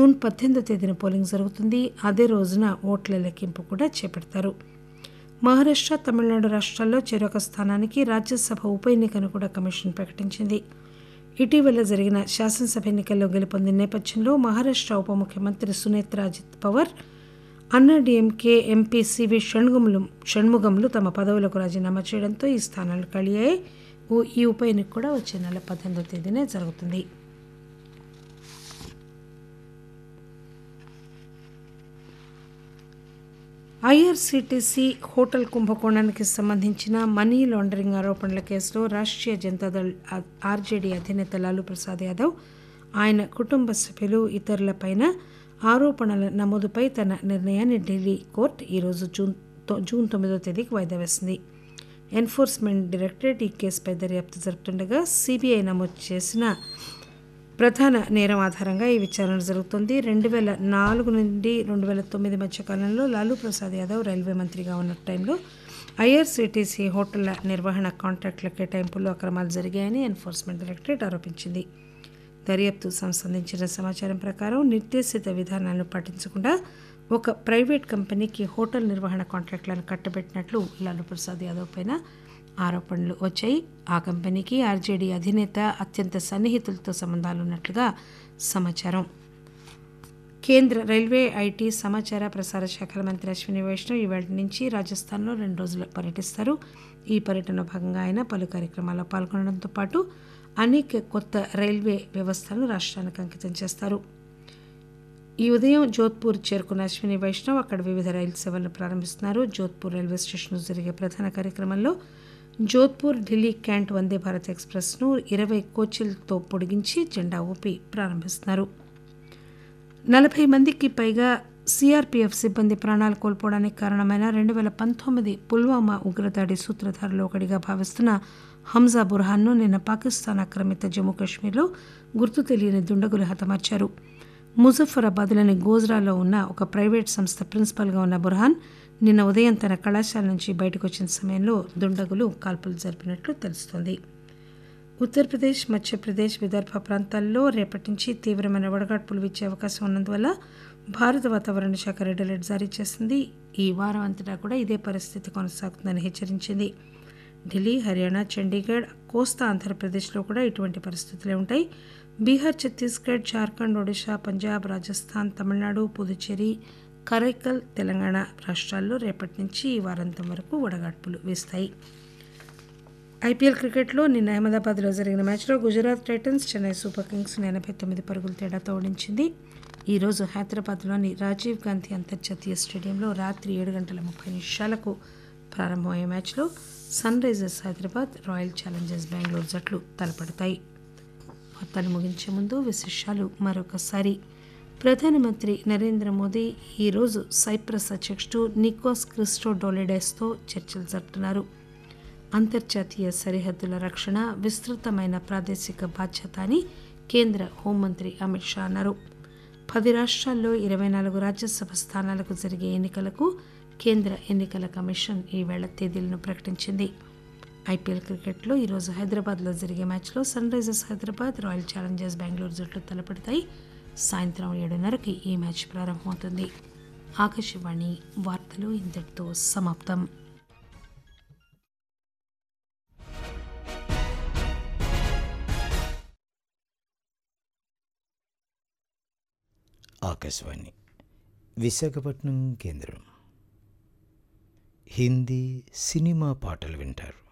June పద్దెనిమిదో తేదీన polling జరుగుతుంది అదే రోజున ఓట్ల లెక్కింపు కూడా చేపడతారు మహారాష్ట్ర తమిళనాడు రాష్ట్రాల్లో చెరొక స్థానానికి రాజ్యసభ ఉప ఎన్నికను కూడా కమిషన్ ప్రకటించింది ఇటీవల జరిగిన శాసనసభ ఎన్నికల్లో గెలుపొందిన నేపథ్యంలో మహారాష్ట్ర ఉప ముఖ్యమంత్రి సునేత్రా అజిత్ పవార్ అన్నాడీఎంకే ఎంపీ సివి షణ్ముగములు షణ్ముగములు తమ పదవులకు రాజీనామా చేయడంతో ఈ స్థానాలు ఖాళీ అయ్యాయి ఓ- ఈ ఉప ఎన్నిక కూడా వచ్చే నెల పద్దెనిమిదో తేదీనే జరుగుతుంది ఐఆర్సీటీసీ హోటల్ కుంభకోణానికి సంబంధించిన మనీ లాండరింగ్ ఆరోపణల కేసులో రాష్ట్రీయ జనతాదళ్ ఆర్జేడీ అధినేత లాలూ ప్రసాద్ యాదవ్ ఆయన కుటుంబ సభ్యులు ఇతరులపైన ఆరోపణల నమోదుపై తన నిర్ణయాన్ని ఢిల్లీ కోర్టు ఈరోజు జూన్ తొ- జూన్ తొమ్మిదో తేదీకి వాయిదా వేసింది ఎన్ఫోర్స్మెంట్ డైరెక్టరేట్ ఈ కేసుపై దర్యాప్తు జరుపుతుండగా సిబిఐ నమోదు చేసిన ప్రధాన నేరం ఆధారంగా ఈ విచారణ జరుగుతోంది రెండు వేల నాలుగు నుండి రెండు వేల తొమ్మిది మధ్య కాలంలో లాలూ ప్రసాద్ యాదవ్ రైల్వే మంత్రిగా ఉన్న టైంలో ఐఆర్సీటీసీ హోటళ్ల నిర్వహణ కాంట్రాక్టుల కేటాయింపుల్లో అక్రమాలు జరిగాయని ఎన్ఫోర్స్మెంట్ డైరెక్టరేట్ ఆరోపించింది దర్యాప్తు సంస్థ అందించిన సమాచారం ప్రకారం నిర్దేశిత విధానాలను పాటించకుండా ఒక ప్రైవేట్ కంపెనీకి హోటల్ నిర్వహణ కాంట్రాక్టులను కట్టబెట్టినట్లు లాలూ ప్రసాద్ యాదవ్ పైన ఆరోపణలు వచ్చాయి ఆ కంపెనీకి ఆర్జేడీ అధినేత అత్యంత సన్నిహితులతో సంబంధాలున్నట్లుగా సమాచారం కేంద్ర రైల్వే ఐటీ సమాచార ప్రసార శాఖల మంత్రి అశ్విని వైష్ణవ్ ఇవాళ నుంచి రాజస్థాన్లో రెండు రోజులు పర్యటిస్తారు ఈ పర్యటనలో భాగంగా ఆయన పలు కార్యక్రమాల్లో పాల్గొనడంతో పాటు అనేక కొత్త రైల్వే వ్యవస్థలను రాష్ట్రానికి అంకితం చేస్తారు ఈ ఉదయం జోధ్పూర్ చేరుకున్న అశ్విని వైష్ణవ్ అక్కడ వివిధ రైలు సేవలను ప్రారంభిస్తున్నారు జోధ్పూర్ రైల్వే స్టేషన్లో జరిగే ప్రధాన కార్యక్రమంలో జోధ్పూర్ ఢిల్లీ క్యాంట్ వందే భారత్ ఎక్స్ప్రెస్ను ఇరవై కోచ్లతో పొడిగించి జెండా ఊపి ప్రారంభిస్తున్నారు నలభై మందికి పైగా సిఆర్పీఎఫ్ సిబ్బంది ప్రాణాలు కోల్పోవడానికి కారణమైన రెండు వేల పంతొమ్మిది పుల్వామా ఉగ్రదాడి సూత్రధారులు ఒకడిగా భావిస్తున్న హంజా బుర్హాన్ను నిన్న పాకిస్తాన్ ఆక్రమిత జమ్మూ కాశ్మీర్లో గుర్తు తెలియని దుండగులు హతమార్చారు ముజఫరాబాద్లోని గోజ్రాలో ఉన్న ఒక ప్రైవేట్ సంస్థ ప్రిన్సిపల్గా ఉన్న బుర్హాన్ నిన్న ఉదయం తన కళాశాల నుంచి బయటకు వచ్చిన సమయంలో దుండగులు కాల్పులు జరిపినట్లు తెలుస్తోంది ఉత్తరప్రదేశ్ మధ్యప్రదేశ్ విదర్భ ప్రాంతాల్లో రేపటి నుంచి తీవ్రమైన వడగాడ్పులు వీచే అవకాశం ఉన్నందువల్ల భారత వాతావరణ శాఖ రెడ్ అలర్ట్ జారీ చేసింది ఈ వారం అంతటా కూడా ఇదే పరిస్థితి కొనసాగుతుందని హెచ్చరించింది ఢిల్లీ హర్యానా చండీగఢ్ కోస్తా ఆంధ్రప్రదేశ్లో కూడా ఇటువంటి పరిస్థితులే ఉంటాయి బీహార్ ఛత్తీస్గఢ్ జార్ఖండ్ ఒడిశా పంజాబ్ రాజస్థాన్ తమిళనాడు పుదుచ్చేరి కరైకల్ తెలంగాణ రాష్ట్రాల్లో రేపటి నుంచి ఈ వారాంతం వరకు వడగాడ్పులు వీస్తాయి ఐపీఎల్ క్రికెట్లో నిన్న అహ్మదాబాద్లో జరిగిన మ్యాచ్లో గుజరాత్ టైటన్స్ చెన్నై సూపర్ కింగ్స్ను ఎనభై తొమ్మిది పరుగుల తేడాతో ఓడించింది ఈరోజు హైదరాబాద్లోని రాజీవ్ గాంధీ అంతర్జాతీయ స్టేడియంలో రాత్రి ఏడు గంటల ముప్పై నిమిషాలకు ప్రారంభమయ్యే మ్యాచ్లో Sunrisers Hyderabad Royal Challengers Bengaluru జట్లు తలపడతాయి వార్తలు ముగించే ముందు విశేషాలు మరొకసారి ప్రధానమంత్రి నరేంద్ర మోదీ ఈరోజు సైప్రస్ అధ్యక్షుడు నికోస్ క్రిస్టోడోలిడెస్తో చర్చలు జరుపుతున్నారు అంతర్జాతీయ సరిహద్దుల రక్షణ విస్తృతమైన ప్రాదేశిక బాధ్యత అని కేంద్ర హోంమంత్రి అమిత్ షా అన్నారు పది రాష్ట్రాల్లో ఇరవై నాలుగు రాజ్యసభ స్థానాలకు జరిగే ఎన్నికలకు కేంద్ర ఎన్నికల కమిషన్ ఈవేళ తేదీలను ప్రకటించింది ఐపీఎల్ క్రికెట్లో ఈరోజు హైదరాబాద్లో జరిగే మ్యాచ్లో Sunrisers Hyderabad Royal Challengers Bengaluru జట్లు తలపడతాయి సాయంత్రం ఏడున్నరకి ఈ మ్యాచ్ ప్రారంభమవుతుంది ఆకాశవాణి వార్తలు ఇంతటితో సమాప్తం ఆకాశవాణి విశాఖపట్నం కేంద్రం హిందీ సినిమా పాటలు వింటారు